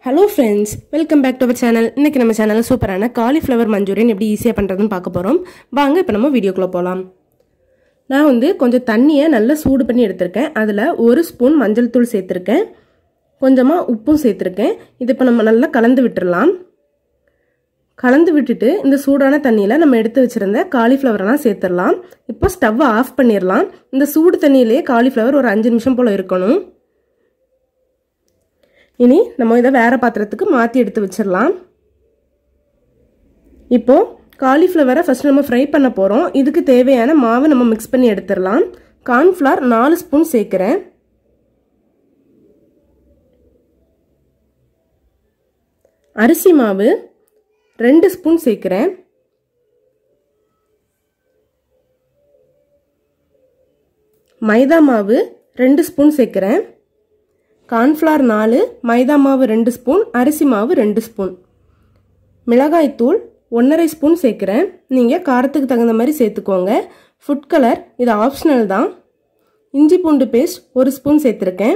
hello friends welcome back to our channel இன்னைக்கு நம்ம சேனலில் சூப்பரான காலிஃப்ளவர் மஞ்சூரியன் எப்படி ஈஸியாக பண்ணுறதுன்னு பார்க்க போகிறோம் வாங்க இப்போ நம்ம வீடியோக்குள்ளே போகலாம் நான் வந்து கொஞ்சம் தண்ணியை நல்லா சூடு பண்ணி எடுத்திருக்கேன் அதில் ஒரு ஸ்பூன் மஞ்சள் தூள் சேர்த்துருக்கேன் கொஞ்சமாக உப்பும் சேர்த்துருக்கேன் இது இப்போ நம்ம நல்லா கலந்து விட்டுறலாம் கலந்து விட்டுட்டு இந்த சூடான தண்ணியில் நம்ம எடுத்து வச்சுருந்த காலிஃப்ளவரெல்லாம் சேர்த்துடலாம் இப்போ ஸ்டவ்வை ஆஃப் பண்ணிடலாம் இந்த சூடு தண்ணியிலேயே காலிஃப்ளவர் ஒரு அஞ்சு நிமிஷம் போல் இருக்கணும் இனி நம்ம இதை வேறு பாத்திரத்துக்கு மாற்றி எடுத்து வச்சிடலாம் இப்போது காலிஃப்ளவரை ஃபஸ்ட் நம்ம ஃப்ரை பண்ண போகிறோம் இதுக்கு தேவையான மாவு நம்ம மிக்ஸ் பண்ணி எடுத்துடலாம் கார்ன்ஃப்ளவர் நாலு ஸ்பூன் சேர்க்குறேன் அரிசி மாவு ரெண்டு ஸ்பூன் சேர்க்குறேன் மைதா மாவு ரெண்டு ஸ்பூன் சேர்க்குறேன் கார்ன்ஃப்ளவர் நாலு மைதா மாவு ரெண்டு ஸ்பூன் அரிசி மாவு ரெண்டு ஸ்பூன் மிளகாய்த்தூள் ஒன்றரை ஸ்பூன் சேர்க்குறேன் நீங்கள் காரத்துக்கு தகுந்த மாதிரி சேர்த்துக்கோங்க ஃபுட் கலர் இது ஆப்ஷனல் தான் இஞ்சி பூண்டு பேஸ்ட் ஒரு ஸ்பூன் சேர்த்துருக்கேன்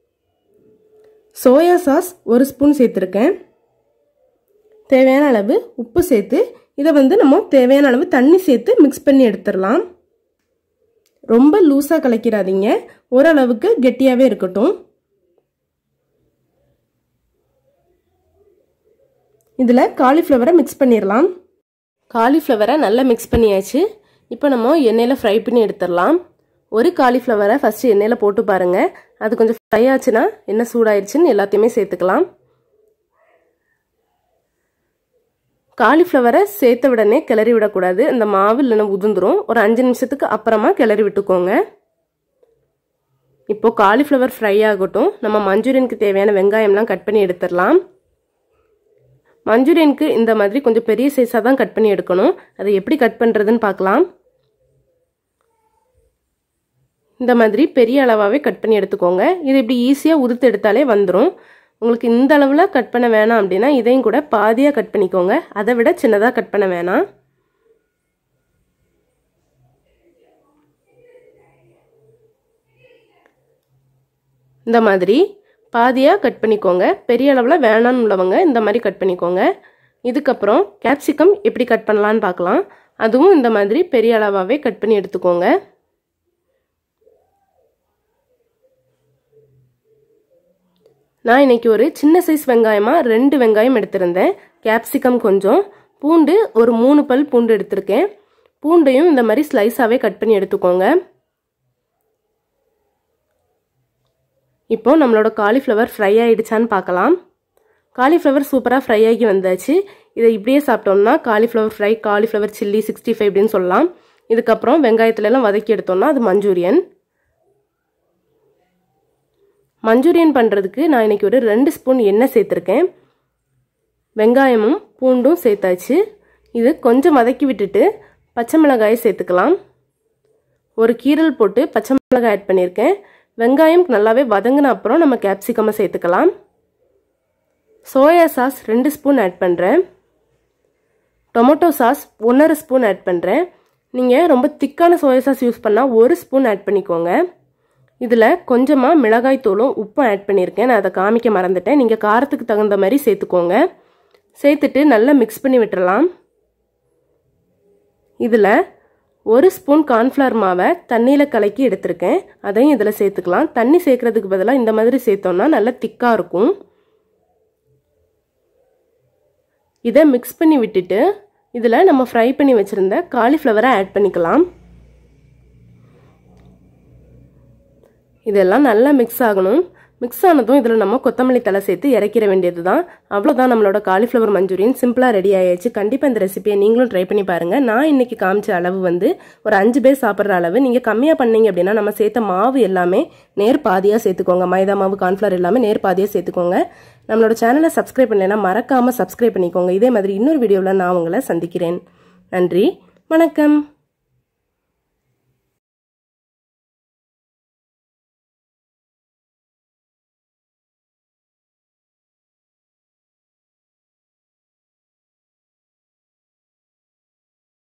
சோயா சாஸ் ஒரு ஸ்பூன் சேர்த்துருக்கேன் தேவையான அளவு உப்பு சேர்த்து இதை வந்து நம்ம தேவையான அளவு தண்ணி சேர்த்து மிக்ஸ் பண்ணி எடுத்துடலாம் ரொம்ப லூஸாக கலக்கிறாதீங்க ஓரளவுக்கு கெட்டியாகவே இருக்கட்டும் இதில் காலிஃப்ளவரை மிக்ஸ் பண்ணிடலாம் காலிஃப்ளவரை நல்லா மிக்ஸ் பண்ணியாச்சு இப்போ நம்ம எண்ணெயில் ஃப்ரை பண்ணி எடுத்துடலாம் ஒரு காலிஃப்ளவரை ஃபஸ்ட்டு எண்ணெயில் போட்டு பாருங்கள் அது கொஞ்சம் ஃப்ரை ஆச்சுன்னா எண்ணெய் சூடாயிருச்சுன்னு எல்லாத்தையுமே சேர்த்துக்கலாம் காலிஃப்ளவரை சேர்த்த உடனே கிளறி விடக்கூடாது இந்த மாவு இல்லைன்னா உதிர்ந்துரும் ஒரு அஞ்சு நிமிஷத்துக்கு அப்புறமா கிளறி விட்டுக்கோங்க இப்போ காலிஃப்ளவர் ஃப்ரை ஆகட்டும் நம்ம மஞ்சூரியனுக்கு தேவையான வெங்காயம்லாம் கட் பண்ணி எடுத்துடலாம் மஞ்சூரியனுக்கு இந்த மாதிரி கொஞ்சம் பெரிய சைஸாக தான் கட் பண்ணி எடுக்கணும் அதை எப்படி கட் பண்ணுறதுன்னு பார்க்கலாம் இந்த மாதிரி பெரிய அளவாகவே கட் பண்ணி எடுத்துக்கோங்க இது இப்படி ஈஸியாக உதுத்து எடுத்தாலே வந்துடும் உங்களுக்கு இந்த அளவில் கட் பண்ண வேணாம் அப்படின்னா இதையும் கூட பாதியாக கட் பண்ணிக்கோங்க அதை விட சின்னதாக கட் பண்ண வேணாம் இந்த மாதிரி பாதியாக கட் பண்ணிக்கோங்க பெரிய அளவில் வேணான்னு உள்ளவங்க இந்த மாதிரி கட் பண்ணிக்கோங்க இதுக்கப்புறம் கேப்சிகம் எப்படி கட் பண்ணலான்னு பார்க்கலாம் அதுவும் இந்த மாதிரி பெரிய அளவாகவே கட் பண்ணி எடுத்துக்கோங்க நான் இன்னைக்கு ஒரு சின்ன சைஸ் வெங்காயமாக ரெண்டு வெங்காயம் எடுத்திருந்தேன் கேப்சிகம் கொஞ்சம் பூண்டு ஒரு மூணு பல் பூண்டு எடுத்திருக்கேன் பூண்டையும் இந்த மாதிரி ஸ்லைஸாகவே கட் பண்ணி எடுத்துக்கோங்க இப்போ நம்மளோட காலிஃப்ளவர் ஃப்ரை ஆகிடுச்சான்னு பார்க்கலாம் காலிஃப்ளவர் சூப்பராக ஃப்ரை ஆகி வந்தாச்சு இதை இப்படியே சாப்பிட்டோம்னா cauliflower fry cauliflower chilli sixty five அப்படின்னு சொல்லலாம் இதுக்கப்புறம் வெங்காயத்துலலாம் வதக்கி எடுத்தோம்னா அது மஞ்சூரியன் மஞ்சூரியன் பண்ணுறதுக்கு நான் இன்றைக்கி ஒரு ரெண்டு ஸ்பூன் எண்ணெய் சேர்த்துருக்கேன் வெங்காயமும் பூண்டும் சேர்த்தாச்சு இது கொஞ்சம் வதக்கி விட்டுட்டு பச்சை மிளகாயை சேர்த்துக்கலாம் ஒரு கீரல் போட்டு பச்சை மிளகாய் ஆட் பண்ணியிருக்கேன் வெங்காயம் நல்லாவே வதங்கின அப்புறம் நம்ம கேப்சிகமை சேர்த்துக்கலாம் சோயா சாஸ் ரெண்டு ஸ்பூன் ஆட் பண்ணுறேன் டொமேட்டோ சாஸ் ஒன்றரை ஸ்பூன் ஆட் பண்ணுறேன் நீங்கள் ரொம்ப திக்கான சோயா சாஸ் யூஸ் பண்ணால் ஒரு ஸ்பூன் ஆட் பண்ணிக்கோங்க இதில் கொஞ்சமாக மிளகாய் தூளும் உப்பும் ஆட் பண்ணியிருக்கேன் நான் அதை காமிக்க மறந்துட்டேன் நீங்கள் காரத்துக்கு தகுந்த மாதிரி சேர்த்துக்கோங்க சேர்த்துட்டு நல்லா மிக்ஸ் பண்ணி விட்டுறலாம் இதில் ஒரு ஸ்பூன் கார்ன்ஃப்ளவர் மாவை தண்ணியில் கலக்கி எடுத்திருக்கேன் அதையும் இதில் சேர்த்துக்கலாம் தண்ணி சேர்க்கறதுக்கு பதிலாக இந்த மாதிரி சேர்த்தோம்னா நல்லா திக்காக இருக்கும் இதை மிக்ஸ் பண்ணி விட்டுட்டு இதில் நம்ம ஃப்ரை பண்ணி வச்சுருந்த காலிஃப்ளவரை ஆட் பண்ணிக்கலாம் இதெல்லாம் நல்லா மிக்ஸ் ஆகணும் மிக்ஸ் ஆனதும் இதில் நம்ம கொத்தமல்லி தலை சேர்த்து இறக்கிற வேண்டியது தான் அவ்வளோதான் நம்மளோட காலிஃப்ளவர் மஞ்சூரியன் சிம்பிளாக ரெடி ஆயாச்சு கண்டிப்பாக இந்த ரெசிபியை நீங்களும் ட்ரை பண்ணி பாருங்கள் நான் இன்றைக்கி காமிச்ச அளவு வந்து ஒரு அஞ்சு பேர் சாப்பிட்ற அளவு நீங்கள் கம்மியாக பண்ணீங்க அப்படின்னா நம்ம சேர்த்த மாவு எல்லாமே நேர் பாதியாக சேர்த்துக்கோங்க மைதா மாவு கார்ன்ஃப்ளவர் எல்லாமே நேர் பாதியாக சேர்த்துக்கோங்க நம்மளோட சேனலை சப்ஸ்கிரைப் பண்ணலைன்னா மறக்காமல் சப்ஸ்கிரைப் பண்ணிக்கோங்க இதே மாதிரி இன்னொரு வீடியோவில் நான் உங்களை சந்திக்கிறேன் நன்றி வணக்கம்